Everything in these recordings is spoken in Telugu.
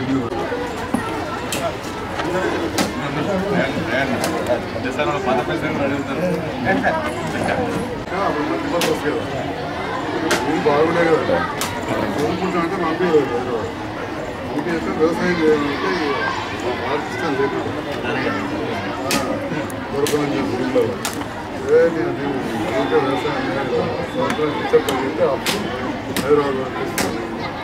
అప్పుడు మధ్య బస్సు వస్తుంది కదా ఇది బాగుండే కదా కొనుక్కుంటా అంటే మాకు అందుకే అయితే వ్యవసాయం చేయాలంటే వాళ్ళకి ఇష్టం లేదు దొరకని చెప్పి ఊళ్ళో అదే నేను నేను ఊరికే వ్యవసాయం చేయలేదు. సంవత్సరం టీచర్ కలిగితే అప్పుడు హైదరాబాద్ వరకు ఇస్తాను.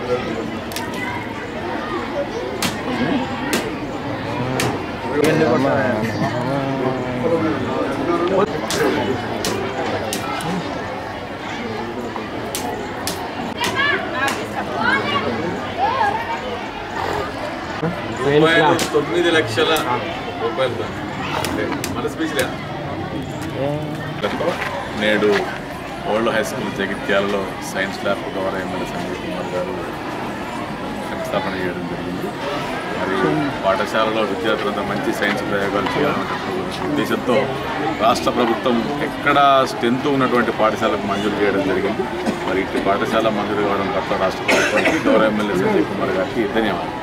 రూపాయలు తొమ్మిది లక్షల రూపాయలు అంటే మన స్పీచ్ లేదా నేడు ఓల్డ్ హై స్కూల్ జగిత్యాలలో సైన్స్ ల్యాబ్ ద్వారా ఎమ్మెల్యే సంజయ్ కుమార్ గారు శంకుస్థాపన చేయడం జరిగింది మరి పాఠశాలలో విద్యార్థులంతా మంచి సైన్స్ ప్రయోగాలు చేయాలన్నటువంటి ఉద్దేశంతో రాష్ట్ర ప్రభుత్వం ఎక్కడ స్ట్రెంత్ ఉన్నటువంటి పాఠశాలకు మంజూరు చేయడం జరిగింది మరి ఇటు పాఠశాల మంజూరు కావడం పట్ల రాష్ట్ర ప్రభుత్వానికి గౌరవ ఎమ్మెల్యే సంజయ్ కుమార్ గారికి ధన్యవాదాలు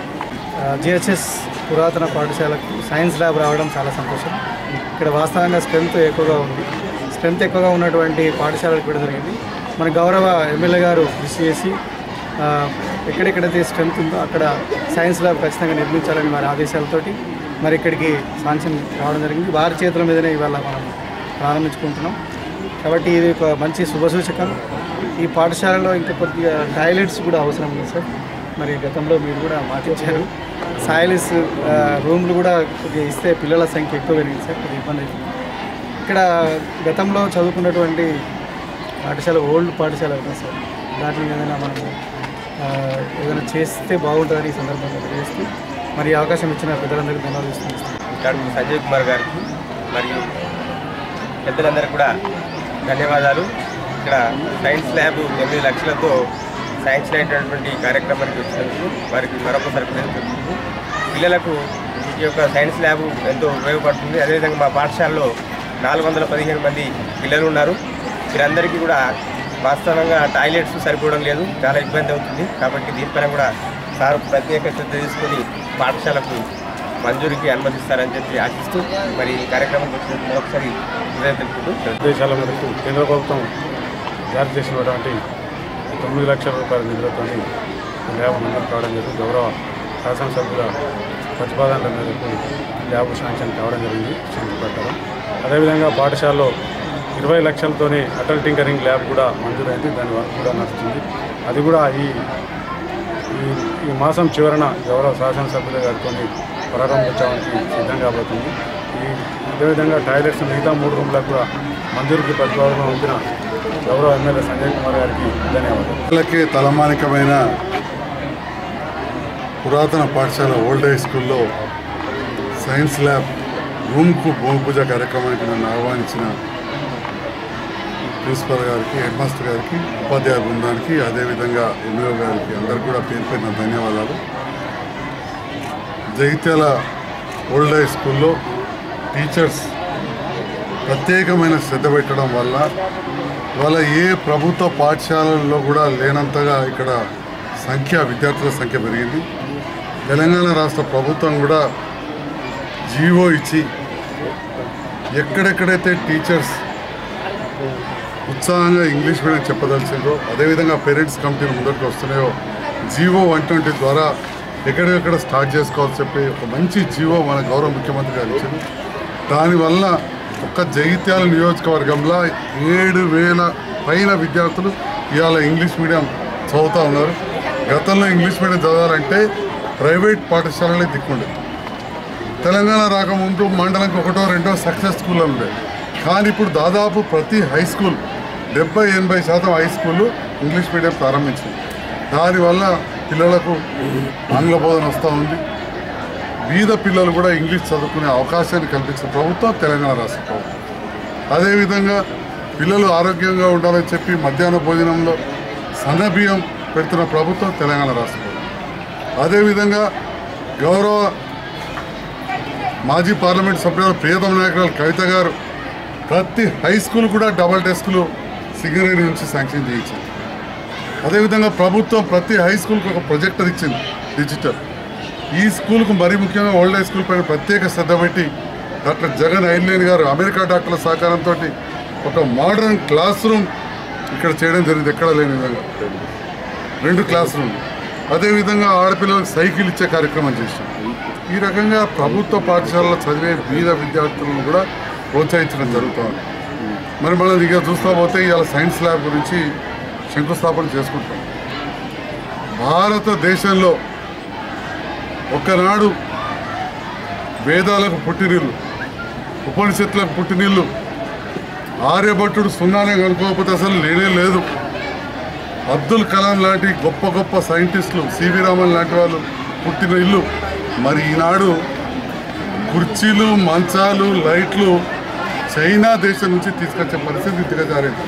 జిహెచ్ఎస్ పురాతన పాఠశాలకు సైన్స్ ల్యాబ్ రావడం చాలా సంతోషం ఇక్కడ వాస్తవంగా స్ట్రెంత్ ఎక్కువగా ఉంది స్ట్రెంత్ ఎక్కువగా ఉన్నటువంటి పాఠశాలకు కూడా జరిగింది మన గౌరవ ఎమ్మెల్యే గారు కృషి చేసి ఆ, ఎక్కడెక్కడైతే స్ట్రెంత్ ఉందో అక్కడ సైన్స్ ల్యాబ్ ఖచ్చితంగా నిర్మించాలని వారి ఆదేశాలతోటి మరి ఇక్కడికి శాంక్షన్ రావడం జరిగింది వారి చేతుల మీదనే ఇవాళ మనం ప్రారంభించుకుంటున్నాం కాబట్టి ఇది ఒక మంచి శుభసూచకం ఈ పాఠశాలలో ఇంకా కొద్దిగా టాయిలెట్స్ కూడా అవసరం ఉంది సార్ మరి గతంలో మీరు కూడా మాటించారు సాయిలిస్ రూమ్లు కూడా కొద్దిగా ఇస్తే పిల్లల సంఖ్య ఎక్కువ పెరిగింది సార్ కొద్దిగా ఇబ్బంది అవుతుంది ఇక్కడ గతంలో చదువుకున్నటువంటి పాఠశాల ఓల్డ్ పాఠశాల ఉంది సార్ దాంట్లో ఏదైనా మనము ఆ, ఏదైనా చేస్తే బాగుంటుందని ఈ సందర్భంగా తెలియజేస్తూ మరి ఈ అవకాశం ఇచ్చిన పెద్దలందరికీ ధన్యవాదాలు ఇస్తున్నాను డాక్టర్ సంజయ్ కుమార్ గారికి మరియు పెద్దలందరికీ కూడా ధన్యవాదాలు ఇక్కడ సైన్స్ ల్యాబ్ ఎనిమిది లక్షలతో సైన్స్ అయినటువంటి కార్యక్రమానికి వచ్చినందుకు వారికి మరొకసారి కృతజ్ఞతలు. పిల్లలకు ఈ యొక్క సైన్స్ ల్యాబ్ ఎంతో ఉపయోగపడుతుంది అదేవిధంగా మా పాఠశాలలో నాలుగు వందల పదిహేను మంది పిల్లలు ఉన్నారు వీరందరికీ కూడా వాస్తవంగా టాయిలెట్స్ సరిపోవడం లేదు చాలా ఇబ్బంది అవుతుంది కాబట్టి దీనిపైన కూడా సార్ ప్రత్యేక శ్రద్ధ తీసుకొని పాఠశాలకు మంజూరికి అనుమతిస్తారని చెప్పి ఆశిస్తూ మరి ఈ కార్యక్రమం వచ్చినందుకు మరొకసారి హృదయం తెలుపుతూ దేశాల మేరకు కేంద్ర ప్రభుత్వం జారీ చేసినటువంటి తొమ్మిది లక్షల రూపాయల నిధులతో ల్యాబ్ మంజూరు కావడం జరిగింది గౌరవ శాసనసభ్యుల ప్రతిపాదనల మేరకు ల్యాబ్ శాంక్షన్ కావడం జరిగింది శాంక్షన్ ప్రకారం అదేవిధంగా పాఠశాలలో ఇరవై లక్షలతోనే అటల్ టింకరింగ్ ల్యాబ్ కూడా మంజూరైంది దాని వర్క్ కూడా నడుస్తుంది అది కూడా ఈ ఈ ఈ మాసం చివరన గౌరవ శాసనసభ్యుల గారితో ప్రారంభించడానికి సిద్ధం కాబోతుంది ఈ అదేవిధంగా టాయిలెట్స్ మిగతా మూడు రూమ్లకు కూడా మంజూరికి ప్రతిపాదన ఉంచిన గౌరవ ఎమ్మెల్యే సంజయ్ కుమార్ గారికి ధన్యవాదాలు పిల్లలకి తలమానికమైన పురాతన పాఠశాల ఓల్డ్ హై స్కూల్లో సైన్స్ ల్యాబ్ రూమ్కు భూమి పూజ కార్యక్రమానికి నన్ను ఆహ్వానించిన ప్రిన్సిపల్ గారికి హెడ్ మాస్టర్ గారికి ఉపాధ్యాయ బృందానికి అదేవిధంగా ఎంఈఓ గారికి అందరికీ కూడా పేరు పేరున ధన్యవాదాలు జగిత్యాల ఓల్డ్ హై స్కూల్లో టీచర్స్ ప్రత్యేకమైన శ్రద్ధ పెట్టడం వల్ల ఇవాళ ఏ ప్రభుత్వ పాఠశాలల్లో కూడా లేనంతగా ఇక్కడ సంఖ్య విద్యార్థుల సంఖ్య పెరిగింది తెలంగాణ రాష్ట్ర ప్రభుత్వం కూడా జీవో ఇచ్చి ఎక్కడెక్కడైతే టీచర్స్ ఉత్సాహంగా ఇంగ్లీష్ మీడియం చెప్పదలిసిందో అదేవిధంగా పేరెంట్స్ కమిటీలు ముందరికి వస్తున్నాయో జీవో వన్ ట్వంటీ ద్వారా ఎక్కడెక్కడ స్టార్ట్ చేసుకోవాలని చెప్పి ఒక మంచి జీవో మన గౌరవ ముఖ్యమంత్రి గారు ఇచ్చారు దానివల్ల ఒక్క జగిత్యాల నియోజకవర్గంలో ఏడు వేల పైన విద్యార్థులు ఇవాళ ఇంగ్లీష్ మీడియం చదువుతూ ఉన్నారు గతంలో ఇంగ్లీష్ మీడియం చదవాలంటే ప్రైవేట్ పాఠశాలలే దిక్కుండే తెలంగాణ రాకముందు మండలంకి ఒకటో రెండో సక్సెస్ స్కూల్ ఉండే కానీ ఇప్పుడు దాదాపు ప్రతి హై స్కూల్ డెబ్బై ఎనభై శాతం హై స్కూళ్ళు ఇంగ్లీష్ మీడియం ప్రారంభించింది దానివల్ల పిల్లలకు ఆంగ్ల బోధన వస్తూ ఉంది బీద పిల్లలు కూడా ఇంగ్లీష్ చదువుకునే అవకాశాన్ని కల్పించిన ప్రభుత్వం తెలంగాణ రాష్ట్ర ప్రభుత్వం అదేవిధంగా పిల్లలు ఆరోగ్యంగా ఉండాలని చెప్పి మధ్యాహ్న భోజనంలో సన్న బియ్యం పెడుతున్న ప్రభుత్వం తెలంగాణ రాష్ట్ర ప్రభుత్వం అదేవిధంగా గౌరవ మాజీ పార్లమెంట్ సభ్యులు ప్రియతమ నాయకురాలు కవిత గారు ప్రతి హై స్కూల్ కూడా డబల్ డెస్క్లు సింగరేణి నుంచి శాంక్షన్ చేయించింది అదేవిధంగా ప్రభుత్వం ప్రతి హై స్కూల్కి ఒక ప్రొజెక్టర్ ఇచ్చింది డిజిటల్ ఈ స్కూల్కు మరీ ముఖ్యంగా ఓల్డ్ హై స్కూల్ పైన ప్రత్యేక శ్రద్ధ పెట్టి డాక్టర్ జగన్ ఐన్లేని గారు అమెరికా డాక్టర్ల సహకారంతో ఒక మోడర్న్ క్లాస్ రూమ్ ఇక్కడ చేయడం జరిగింది ఎక్కడ లేని విధంగా రెండు క్లాస్ రూమ్లు అదేవిధంగా ఆడపిల్లలకు సైకిల్ ఇచ్చే కార్యక్రమం చేశాం ఈ రకంగా ప్రభుత్వ పాఠశాలలో చదివే బీద విద్యార్థులను కూడా ప్రోత్సహించడం జరుగుతుంది మరి మనం ఇక చూస్తూ పోతే ఇవాళ సైన్స్ ల్యాబ్ గురించి శంకుస్థాపన చేసుకుంటాం భారతదేశంలో ఒకనాడు వేదాలకు పుట్టినీళ్ళు ఉపనిషత్తులకు పుట్టినీళ్ళు ఆర్యభట్టుడు సున్నానే కనుక్కోకపోతే అసలు లేనే లేదు అబ్దుల్ కలాం లాంటి గొప్ప గొప్ప సైంటిస్టులు సివి రామన్ లాంటి వాళ్ళు పుట్టిన ఇల్లు మరి ఈనాడు కుర్చీలు మంచాలు లైట్లు చైనా దేశం నుంచి తీసుకొచ్చే పరిస్థితి దిగజారింది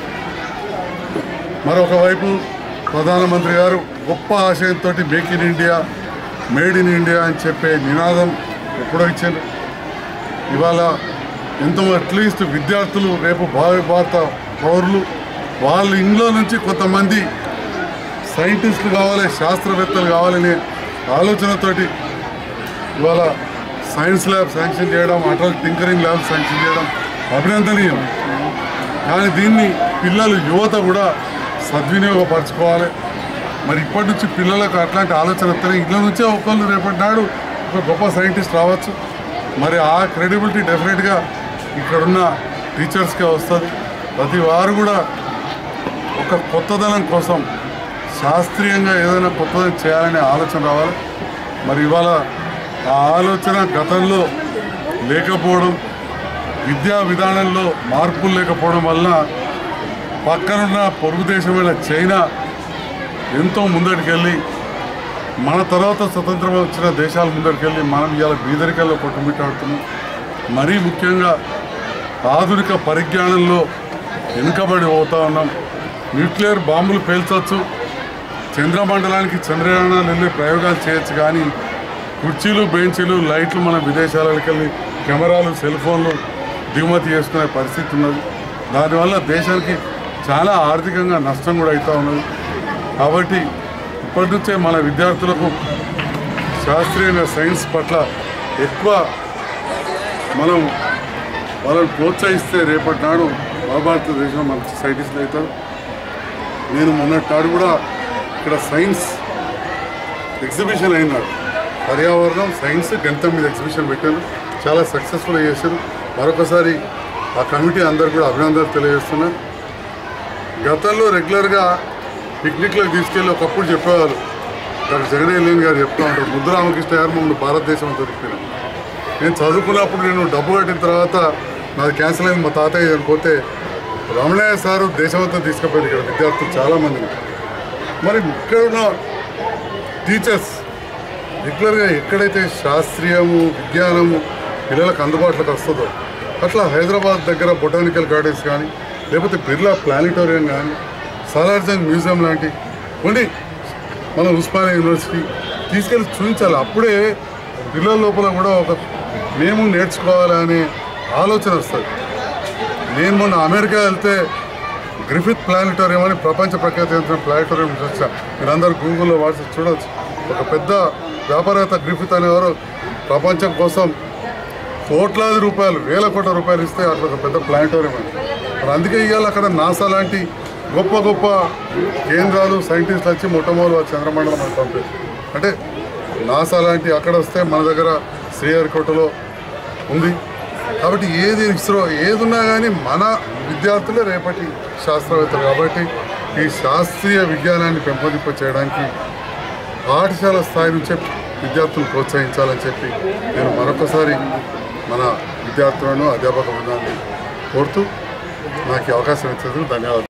మరొక వైపు ప్రధానమంత్రి గారు గొప్ప ఆశయంతో make in India made in India అని చెప్పే నినాదం ఎప్పుడో ఇచ్చారు ఇవాళ ఎంతో అట్లీస్ట్ విద్యార్థులు రేపు భావి భారత పౌరులు వాళ్ళ ఇంట్లో నుంచి కొంతమంది సైంటిస్టులు కావాలి శాస్త్రవేత్తలు కావాలనే ఆలోచనతోటి ఇవాళ సైన్స్ ల్యాబ్ శాంక్షన్ చేయడం అటల్ టింకరింగ్ ల్యాబ్ శాంక్షన్ చేయడం అభినందనీయం కానీ దీన్ని పిల్లలు యువత కూడా సద్వినియోగపరచుకోవాలి మరి ఇప్పటి నుంచి పిల్లలకు అట్లాంటి ఆలోచన వస్తాయి ఇళ్ళ నుంచే ఒకళ్ళు రేపటి నాడు ఒక గొప్ప సైంటిస్ట్ రావచ్చు మరి ఆ క్రెడిబిలిటీ డెఫినెట్గా ఇక్కడున్న టీచర్స్కే వస్తుంది ప్రతి వారు కూడా ఒక కొత్తదనం కోసం శాస్త్రీయంగా ఏదైనా కొత్తదనం చేయాలనే ఆలోచన రావాలి మరి ఇవాళ ఆ ఆలోచన గతంలో లేకపోవడం విద్యా విధానంలో మార్పులు లేకపోవడం వలన పక్కనున్న పొరుగు దేశమైన చైనా ఎంతో ముందటికెళ్ళి మన తర్వాత స్వతంత్రం వచ్చిన దేశాల ముందరికెళ్ళి మనం ఇవాళ బీదరికల్లో కొట్టుమిట్టాడుతున్నాం మరీ ముఖ్యంగా ఆధునిక పరిజ్ఞానంలో వెనుకబడి పోతా ఉన్నాం న్యూక్లియర్ బాంబులు పేల్చవచ్చు చంద్రమండలానికి చంద్రయానాలు వెళ్ళి ప్రయోగాలు చేయొచ్చు కానీ కుర్చీలు బెంచీలు లైట్లు మన విదేశాలకు వెళ్ళి కెమెరాలు సెల్ ఫోన్లు దిగుమతి చేసుకునే పరిస్థితి ఉన్నది దానివల్ల దేశానికి చాలా ఆర్థికంగా నష్టం కూడా అవుతూ ఉన్నది కాబట్టి ఇప్పటి నుంచే మన విద్యార్థులకు శాస్త్రీయంగా సైన్స్ పట్ల ఎక్కువ మనం వాళ్ళని ప్రోత్సహిస్తే రేపటి నాడు భారతదేశంలో మంచి సైంటిస్టులు అవుతారు నేను మొన్నటి నాడు కూడా ఇక్కడ సైన్స్ ఎగ్జిబిషన్ అయినాడు పర్యావరణం సైన్స్ గణితం మీద ఎగ్జిబిషన్ పెట్టారు చాలా సక్సెస్ఫుల్ చేశారు మరొకసారి ఆ కమిటీ అందరు కూడా అభినందనలు తెలియజేస్తున్నారు గతంలో రెగ్యులర్గా పిక్నిక్లకు తీసుకెళ్ళి ఒకప్పుడు చెప్పేవాళ్ళు డాక్టర్ జగనేలేని గారు చెప్తా ఉంటారు ముద్దురామకృష్ణ గారు మమ్మల్ని భారతదేశం దొరికిపోయినాం నేను చదువుకున్నప్పుడు నేను డబ్బు కట్టిన తర్వాత నాది క్యాన్సిల్ అయింది మా తాతయ్య చనిపోతే రమణయ్య సారు దేశమంతా తీసుకుపోయారు ఇక్కడ విద్యార్థులు చాలామందిని మరి ఇక్కడ ఉన్న టీచర్స్ రెగ్యులర్గా ఎక్కడైతే శాస్త్రీయము విజ్ఞానము పిల్లలకు అందుబాటులోకి వస్తుందో అట్లా హైదరాబాద్ దగ్గర బొటానికల్ గార్డెన్స్ కానీ లేకపోతే బిర్లా ప్లానిటోరియం కానీ సాలార్జంగ్ మ్యూజియం లాంటి కొన్ని మన ఉస్మానియా యూనివర్సిటీ తీసుకెళ్ళి చూపించాలి అప్పుడే పిల్లల లోపల కూడా ఒక మేము నేర్చుకోవాలనే ఆలోచన వస్తుంది నేను మొన్న అమెరికా వెళ్తే గ్రిఫిత్ ప్లానిటోరియం అని ప్రపంచ ప్రఖ్యాతి చెందిన ప్లానిటోరియం చూసా మీరందరూ గూగుల్లో వాట్సాప్ చూడవచ్చు ఒక పెద్ద వ్యాపారవేత్త గ్రిఫిత్ అనేవారు ప్రపంచం కోసం కోట్లాది రూపాయలు వేల కోట్ల రూపాయలు ఇస్తే అట్లా ఒక పెద్ద ప్లానిటోరియం అని మరి అందుకే ఇవాళ అక్కడ నాసా లాంటి గొప్ప గొప్ప కేంద్రాలు సైంటిస్టులు వచ్చి మొట్టమొదటి వాళ్ళ చంద్రమండలం అని పంపారు అంటే నాసా లాంటి అక్కడ వస్తే మన దగ్గర శ్రీహరికోటలో ఉంది కాబట్టి ఏది ఇస్రో ఏది ఉన్నా కానీ మన విద్యార్థులే రేపటి శాస్త్రవేత్తలు కాబట్టి ఈ శాస్త్రీయ విజ్ఞానాన్ని పెంపొందింప చేయడానికి పాఠశాల స్థాయి నుంచే విద్యార్థులను ప్రోత్సహించాలని చెప్పి నేను మరొకసారి మన విద్యార్థులను అధ్యాపక బృందాన్ని కోరుతూ నాకు ఈ అవకాశం ఇచ్చేందుకు ధన్యవాదాలు